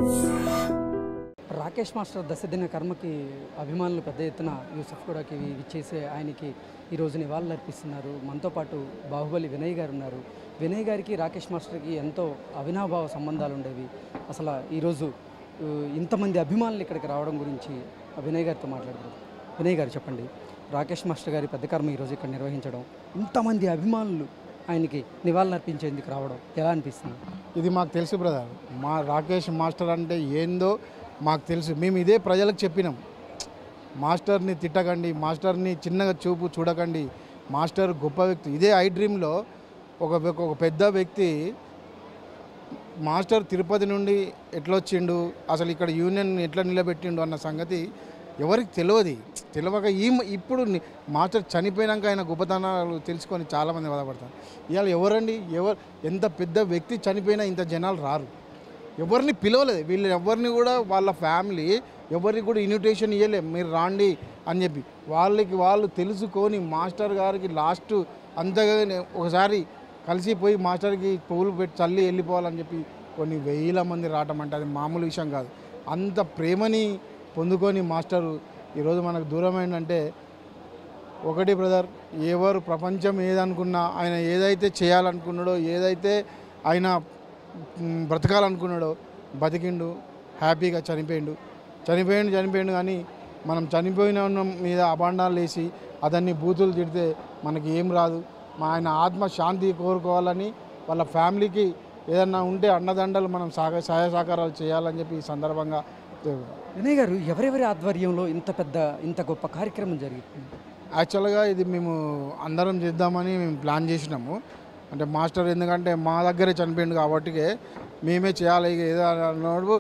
Rakesh master దశదిన కర్మకి అభిమానులు పెద్ద ఎత్తున యూసఫ్ కూడా ఇచ్చేసి ఆయనకి ఈరోజు నివాళులు అర్పిస్తున్నారు మనతో పాటు బాహుబలి వినయ్ గారు ఉన్నారు వినయ్ గారికి రాకేష్ మాస్టర్కి ఎంతో అవినాభావ సంబంధాలు ఉండేవి అసలు ఈరోజు ఆ, ఇంతమంది అభిమానులు ఇక్కడికి రావడం గురించి ఆ వినయ్ గారితో మాట్లాడదాం వినయ్ గారు చెప్పండి రాకేష్ మాస్టర్ గారి పెద్ద కర్మ ఈరోజు ఇక్కడ నిర్వహించడం ఇంతమంది అభిమానులు ఆయనకి నివాళులు అర్పించేందుకు రావడం ఎలా అనిపిస్తుంది ఇది మాకు తెలుసు బ్రదర్ మా రాకేష్ మాస్టర్ అంటే ఏందో మాకు తెలుసు మేము ఇదే ప్రజలకు చెప్పినాం మాస్టర్ని తిట్టకండి మాస్టర్ని చిన్నగా చూపు చూడకండి మాస్టర్ గొప్ప వ్యక్తి ఇదే ఐ డ్రీమ్లో ఒక వ్య- ఒక పెద్ద వ్యక్తి మాస్టర్ తిరుపతి నుండి ఎట్లా వచ్చిండు అసలు ఇక్కడ యూనియన్ ఎట్లా నిలబెట్టిండు అన్న సంగతి ఎవరికి తెలియదు తెలియక ఈ ఇప్పుడు ని- మాస్టర్ చనిపోయినాక ఆయన గొప్పతనాలు తెలుసుకొని చాలామంది బాధపడతారు ఇవాళ ఎవరండి ఎవరు ఎంత పెద్ద వ్యక్తి చనిపోయినా ఇంత జనాలు రారు ఎవరిని పిలవలేదు వీళ్ళు ఎవరిని కూడా వాళ్ళ ఫ్యామిలీ ఎవరికి కూడా ఇన్విటేషన్ ఇవ్వలే మీరు రాండి అని చెప్పి వాళ్ళకి వాళ్ళు తెలుసుకొని మాస్టర్ గారికి లాస్ట్ అంతగా ఒకసారి కలిసిపోయి మాస్టర్కి పువ్వులు పెట్టి చల్లి వెళ్ళిపోవాలని చెప్పి కొన్ని వేల మంది రావటం అంటే అది మామూలు విషయం కాదు అంత ప్రేమని పొందుకొని మాస్టరు ఈరోజు మనకు దూరమైందంటే ఒకటి బ్రదర్ ఎవరు ప్రపంచం ఏదనుకున్నా ఆయన ఏదైతే చేయాలనుకున్నాడో ఏదైతే ఆయన మ్, బ్రతకాలనుకున్నాడో బతికిండు హ్యాపీగా చనిపోయిండు చనిపోయిండు చనిపోయిండు కానీ మనం చనిపోయిన ఉన్న మీద అభాండాలు వేసి అతన్ని బూతులు తిడితే మనకి ఏం రాదు మా ఆయన ఆత్మ శాంతి కోరుకోవాలని వాళ్ళ ఫ్యామిలీకి ఏదన్నా ఉంటే అండదండలు మనం సహ సహాయ సహకారాలు చేయాలని చెప్పి ఈ సందర్భంగా వినయ్ గారు ఎవరెవరి ఆధ్వర్యంలో ఇంత పెద్ద ఇంత గొప్ప కార్యక్రమం జరిగింది యాక్చువల్గా ఇది మేము అందరం చేద్దామని మేము ప్లాన్ చేసినాము అంటే మాస్టర్ ఎందుకంటే మా దగ్గరే చనిపోయింది కాబట్టి మేమే చేయాలి ఇక ఏదో అన్నప్పుడు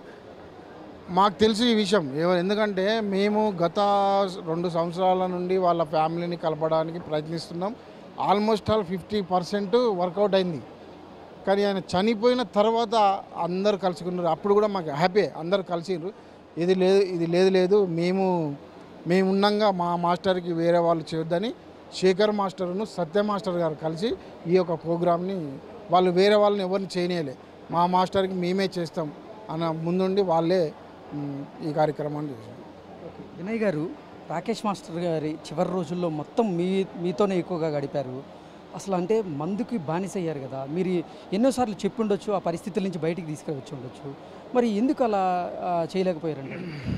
మాకు తెలుసు ఈ విషయం ఎవరు ఎందుకంటే మేము గత రెండు సంవత్సరాల నుండి వాళ్ళ ఫ్యామిలీని కలపడానికి ప్రయత్నిస్తున్నాం almost all fifty percent work out అయింది కానీ ఆయన చనిపోయిన తర్వాత అందరు కలుసుకున్నారు అప్పుడు కూడా మాకు హ్యాపీ అందరు కలిసిర్రు ఇది లేదు ఇది లేదు లేదు మేము మేము ఉండంగా మా మాస్టర్కి వేరే వాళ్ళు చేయొద్దని శేఖర్ మాస్టర్ను సత్య మాస్టర్ గారు కలిసి ఈ యొక్క ప్రోగ్రామ్ని వాళ్ళు వేరే వాళ్ళని ఎవరిని చేయనీయలే మా మాస్టర్కి మేమే చేస్తాం అన్న ముందుండి వాళ్ళే మ్, ఈ కార్యక్రమాన్ని చేశారు వినయ్ గారు రాకేష్ మాస్టర్ గారి చివరి రోజుల్లో మొత్తం మీ మీతోనే ఎక్కువగా గడిపారు అసలు అంటే మందుకి బానిసయ్యారు కదా మీరు ఎన్నోసార్లు చెప్పుండొచ్చు ఆ పరిస్థితుల నుంచి బయటికి తీసుకురావచ్చు ఉండొచ్చు మరి ఎందుకు అలా ఆ, చేయలేకపోయారండి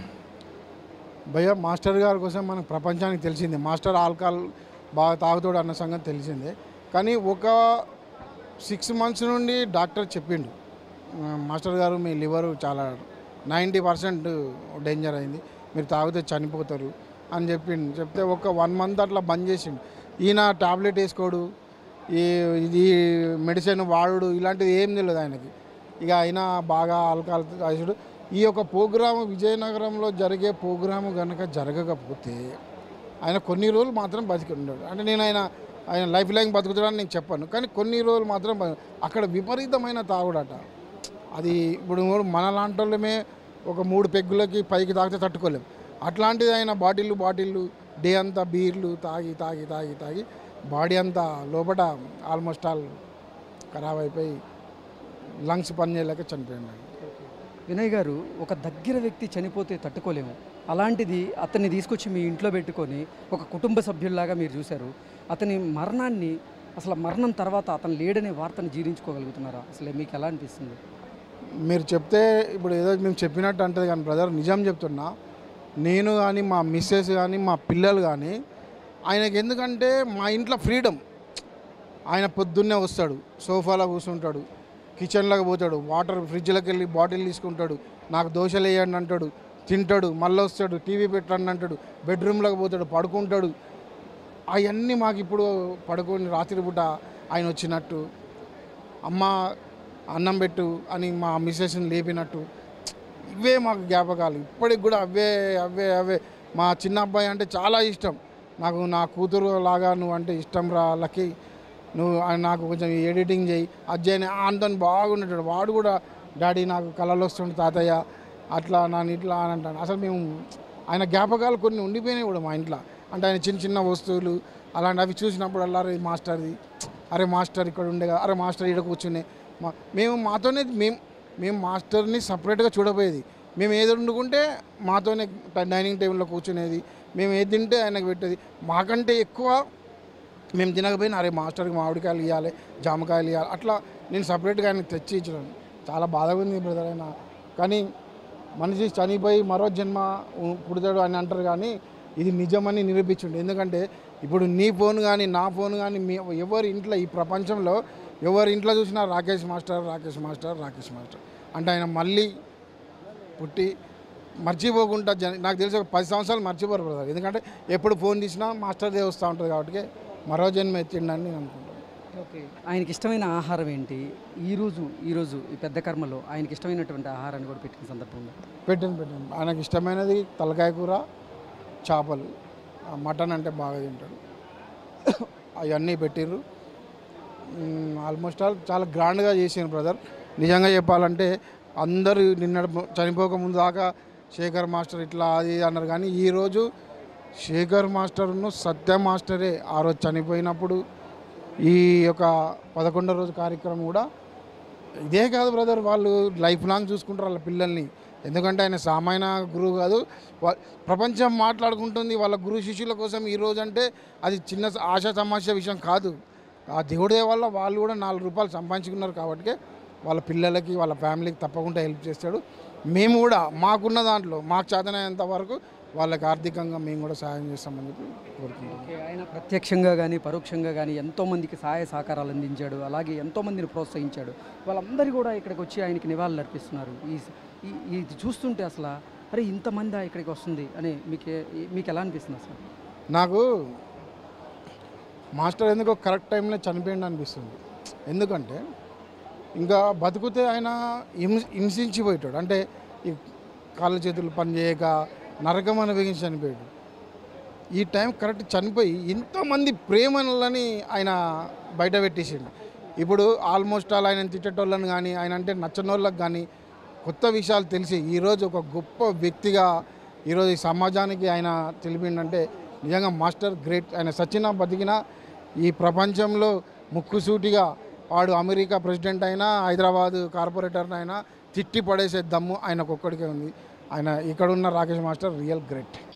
భయ్య మాస్టర్ గారి కోసం మనకు ప్రపంచానికి తెలిసిందే మాస్టర్ ఆల్కహాల్ బాగా తాగుతాడు అన్న సంగతి తెలిసిందే కానీ ఒక సిక్స్ మంత్స్ నుండి డాక్టర్ చెప్పిండు "ఆ, మాస్టర్ గారు మీ లివర్ చాలా నైంటీ పర్సెంట్ డేంజర్ అయింది మీరు తాగితే చనిపోతారు అని చెప్పిండు చెప్తే ఒక వన్ మంత్ అట్లా బంద్ చేసిండు ఈయన టాబ్లెట్ వేసుకోడు ఈ ఇది మెడిసిన్ వాడుడు ఇలాంటిది ఏం తెలియదు ఆయనకి ఇక అయినా బాగా ఆల్కహాల్ తాగుడు ఈ యొక్క ప్రోగ్రాము విజయనగరంలో జరిగే ప్రోగ్రాము కనుక జరగకపోతే ఆయన కొన్ని రోజులు మాత్రం బతికి ఉన్నాడు అంటే నేను ఆయన ఆయన లైఫ్ లైన్ బతుకుతాడని నేను చెప్పాను కానీ కొన్ని రోజులు మాత్రం బ- అక్కడ విపరీతమైన తాగుడట అది ఇప్పుడు మన లాంటి వాళ్ళమే ఒక మూడు పెగ్గులకి పైకి తాగితే తట్టుకోలేం అట్లాంటిది ఆయన బాటిల్లు బాటిల్లు డే అంతా బీర్లు తాగి తాగి తాగి తాగి బాడీ అంతా లోపల ఆల్మోస్ట్ ఆల్ ఖరాబ్ అయిపోయి లంగ్స్ పనిచేయలేక చనిపోయాడు ఆయన. వినయ్ గారు ఒక దగ్గర వ్యక్తి చనిపోతే తట్టుకోలేము అలాంటిది అతన్ని తీసుకొచ్చి మీ ఇంట్లో పెట్టుకొని ఒక కుటుంబ సభ్యుల్లాగా మీరు చూశారు అతని మరణాన్ని అసలు మరణం తర్వాత అతను లేడనే వార్తను జీర్ణించుకోగలుగుతున్నారా అసలు మీకు ఎలా అనిపిస్తుంది మీరు చెప్తే ఇప్పుడు ఏదో మేము చెప్పినట్టు అంటది కానీ బ్రదర్ నిజం చెప్తున్నా నేను కానీ మా మిస్సెస్ కానీ మా పిల్లలు కానీ ఆయనకి ఎందుకంటే మా ఇంట్లో ఫ్రీడమ్ ఆయన పొద్దున్నే వస్తాడు సోఫాలో కూర్చుంటాడు కిచెన్లోకి పోతాడు వాటర్ ఫ్రిడ్జ్లోకి వెళ్ళి బాటిల్ తీసుకుంటాడు నాకు దోశలు వేయండి అంటాడు తింటాడు మళ్ళీ వస్తాడు టీవీ పెట్టండి అంటాడు బెడ్రూమ్లోకి పోతాడు పడుకుంటాడు అవన్నీ మాకు ఇప్పుడు పడుకొని రాత్రి పూట ఆయన వచ్చినట్టు అమ్మ అన్నం పెట్టు అని మా మిస్సెస్ని లేపినట్టు ఇవే మాకు జ్ఞాపకాలు ఇప్పటికి కూడా అవే అవే అవే మా చిన్న అబ్బాయి అంటే చాలా ఇష్టం నాకు నా కూతురు లాగా నువ్వు అంటే ఇష్టం రా లకి నువ్వు ఆయన నాకు కొంచెం ఎడిటింగ్ చేయి అజ్జయ్య అంతా బాగుండేటాడు వాడు కూడా డాడీ నాకు కళలు వస్తుండే తాతయ్య అట్లా నన్ను ఇట్లా అని అంటాను అసలు మేము ఆయన జ్ఞాపకాలు కొన్ని ఉండిపోయినాయి కూడా మా ఇంట్లో అంటే ఆయన చిన్న చిన్న వస్తువులు అలాంటి అవి చూసినప్పుడు అరే మాస్టర్ది అరే మాస్టర్ ఇక్కడ ఉండే కదా అరే మాస్టర్ ఇక్కడ కూర్చునే మా మేము మాతోనే మేము మేము మాస్టర్ని సపరేట్గా చూడబోయేది మేము ఏది వండుకుంటే మాతోనే ట- డైనింగ్ టేబుల్లో కూర్చునేది మేము ఏది తింటే ఆయనకు పెట్టేది మాకంటే ఎక్కువ మేము తినకపోయినా అరే మాస్టర్కి మామిడికాయలు ఇవ్వాలి జామకాయలు ఇవ్వాలి అట్లా నేను సపరేట్గా ఆయనకు తెచ్చి ఇచ్చడం చాలా బాధగా ఉంది బ్రదర్ ఆయన కానీ మనిషి చనిపోయి మరో జన్మ ఉ- పుడతాడు అని అంటారు కానీ ఇది నిజమని నిరూపించండి ఎందుకంటే ఇప్పుడు నీ ఫోన్ కానీ నా ఫోన్ కానీ మీ ఎవరి ఇంట్లో ఈ ప్రపంచంలో ఎవరి ఇంట్లో చూసినా Rakesh master Rakesh master Rakesh master అంటే ఆయన మళ్ళీ పుట్టి మర్చిపోకుండా జన నాకు తెలిసి ఒక పది సంవత్సరాలు మర్చిపోరు బ్రదర్ ఎందుకంటే ఎప్పుడు ఫోన్ తీసినా మాస్టర్ దే వస్తూ ఉంటుంది కాబట్టి మరో జన్మ ఎత్తిండని నేను అనుకుంటాను ఓకే ఆయనకి ఇష్టమైన ఆహారం ఏంటి ఈరోజు ఈరోజు ఈ పెద్ద కర్మలో ఆయనకి ఇష్టమైనటువంటి ఆహారాన్ని కూడా పెట్టిన సందర్భంలో పెట్టాను పెట్టాను ఆయనకు ఇష్టమైనది తలకాయ కూర చేపలు ఆ మటన్ అంటే బాగా తింటాడు అవన్నీ పెట్టిర్రు ఆల్మోస్ట్ ఆల్ చాలా గ్రాండ్గా చేసాను బ్రదర్ నిజంగా చెప్పాలంటే అందరూ నిన్న చనిపోక ముందు దాకా శేఖర్ మాస్టర్ ఇట్లా అది ఇది అన్నారు కానీ ఈరోజు శేఖర్ మాస్టర్ను సత్య మాస్టరే ఆ రోజు చనిపోయినప్పుడు ఈ యొక్క పదకొండో రోజు కార్యక్రమం కూడా ఇదే కాదు బ్రదర్ వాళ్ళు లైఫ్ లాంగ్ చూసుకుంటారు వాళ్ళ పిల్లల్ని ఎందుకంటే ఆయన సామాన్య గురువు కాదు వా- ప్రపంచం మాట్లాడుకుంటుంది వాళ్ళ గురు శిష్యుల కోసం ఈ రోజు అంటే అది చిన్న ఆశ తమాషా విషయం కాదు ఆ దేవుడే వల్ల వాళ్ళు కూడా నాలుగు రూపాయలు సంపాదించుకున్నారు కాబట్టి వాళ్ళ పిల్లలకి వాళ్ళ ఫ్యామిలీకి తప్పకుండా హెల్ప్ చేస్తాడు మేము కూడా మాకున్న దాంట్లో మాకు చేతనైనంత వరకు వాళ్ళకి ఆర్థికంగా మేము కూడా సహాయం చేస్తామని చెప్పి కోరుకుంటున్నాం ఓకే ఆయన ప్రత్యక్షంగా కానీ పరోక్షంగా కానీ ఎంతోమందికి సహాయ సహకారాలు అందించాడు అలాగే ఎంతోమందిని ప్రోత్సహించాడు వాళ్ళందరూ కూడా ఇక్కడికి వచ్చి ఆయనకి నివాళులు అర్పిస్తున్నారు ఈ ఈ- ఇది చూస్తుంటే అసలు అరే ఇంతమంది ఇక్కడికి వస్తుంది అని మీకు ఏ- మీకు ఎలా అనిపిస్తుంది అసలు నాకు మాస్టర్ ఎందుకో కరెక్ట్ టైంలో చనిపోయింది అనిపిస్తుంది ఎందుకంటే ఇంకా బతుకుతే ఆయన హింస హింసించిపోయాడు అంటే ఈ కాళ్ళ చేతులు పని చేయక నరకం అనుభవించి చనిపోయాడు ఈ టైం కరెక్ట్ చనిపోయి ఎంతోమంది ప్రేమలని ఆయన బయట పెట్టేసిండు ఇప్పుడు ఆల్మోస్ట్ ఆల్ ఆయన తిట్టేటోళ్ళని కానీ ఆయన అంటే నచ్చనోళ్ళకి కానీ కొత్త విషయాలు తెలిసి ఈరోజు ఒక గొప్ప వ్యక్తిగా ఈరోజు ఈ సమాజానికి ఆయన తెలిపిండంటే నిజంగా మాస్టర్ గ్రేట్ ఆయన సచిన బతికిన ఈ ప్రపంచంలో ముక్కుసూటిగా వాడు అమెరికా ప్రెసిడెంట్ అయినా హైదరాబాద్ కార్పొరేటర్ అయినా తిట్టి పడేసే దమ్ము ఆయనకు ఒక్కడికే ఉంది ఆయన ఇక్కడ ఉన్న రాకేష్ మాస్టర్ రియల్ గ్రేట్